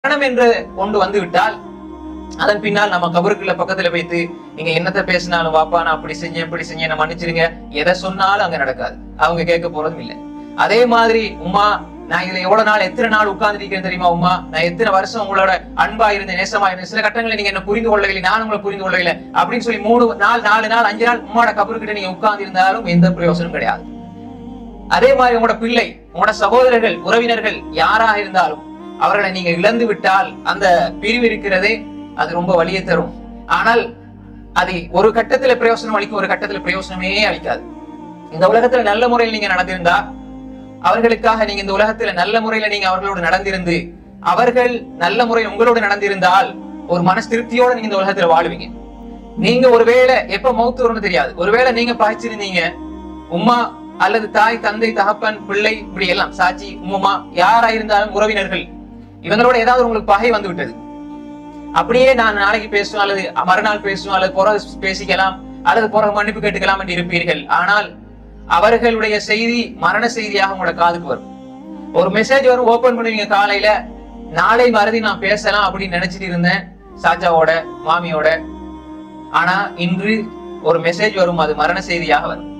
மரணம் என்று ஒன்று வந்து விட்டால் அதன் பின்னால் நம்ம கபருக்குள்ள பக்கத்துல வைத்து நீங்க என்னத்த பேசினாலும் வாப்பா நான் அப்படி செஞ்சேன் இப்படி செஞ்சேன் என்ன மன்னிச்சிருங்க எதை சொன்னாலும் அங்க நடக்காது அவங்க கேட்க போறதும் இல்லை அதே மாதிரி உமா நான் இதுல எவ்வளவு நாள் எத்தனை நாள் உட்கார்ந்து தெரியுமா உமா நான் எத்தனை வருஷம் உங்களோட அன்பா இருந்தேன் நேசமா இருந்தேன் சில கட்டங்களில் நீங்க என்ன புரிந்து கொள்ளவில்லை நான் உங்களை புரிந்து கொள்ளவில்லை அப்படின்னு சொல்லி மூணு நாள் நாலு நாள் அஞ்சு நாள் உமாவோட கபருக்கிட்ட நீங்க உட்கார்ந்து இருந்தாலும் எந்த பிரயோசனம் கிடையாது அதே மாதிரி உங்களோட பிள்ளை உங்களோட சகோதரர்கள் உறவினர்கள் யாராக இருந்தாலும் அவர்களை நீங்க இழந்து விட்டால் அந்த பிரிவு இருக்கிறதே அது ரொம்ப வலியை தரும் ஆனால் அது ஒரு கட்டத்துல பிரயோசனம் அளிக்கும் ஒரு கட்டத்துல பிரயோசனமே அளிக்காது இந்த உலகத்துல நல்ல முறையில் நீங்க நடந்திருந்தா அவர்களுக்காக நீங்க இந்த உலகத்துல நல்ல முறையில நீங்க அவர்களோடு நடந்திருந்து அவர்கள் நல்ல முறையில் உங்களோடு நடந்திருந்தால் ஒரு மனசு திருப்தியோட நீங்க இந்த உலகத்துல வாழுவீங்க நீங்க ஒருவேளை எப்ப மௌத்து வரும்னு தெரியாது ஒருவேளை நீங்க பாய்ச்சிருந்தீங்க உம்மா அல்லது தாய் தந்தை தகப்பன் பிள்ளை இப்படி எல்லாம் சாட்சி உம்மா யாரா இருந்தாலும் உறவினர்கள் இவங்களோட ஏதாவது உங்களுக்கு பகை வந்து விட்டது அப்படியே நான் நாளைக்கு பேசுவேன் அல்லது மறுநாள் பேசுவேன் அல்லது புற பேசிக்கலாம் அல்லது புற மன்னிப்பு கேட்டுக்கலாம் என்று இருப்பீர்கள் ஆனால் அவர்களுடைய செய்தி மரண செய்தியாக உங்களோட காதுக்கு வரும் ஒரு மெசேஜ் வரும் ஓபன் பண்ணுவீங்க காலையில நாளை மறுதி நான் பேசலாம் அப்படின்னு நினைச்சிட்டு இருந்தேன் சாச்சாவோட மாமியோட ஆனா இன்று ஒரு மெசேஜ் வரும் அது மரண செய்தியாக வரும்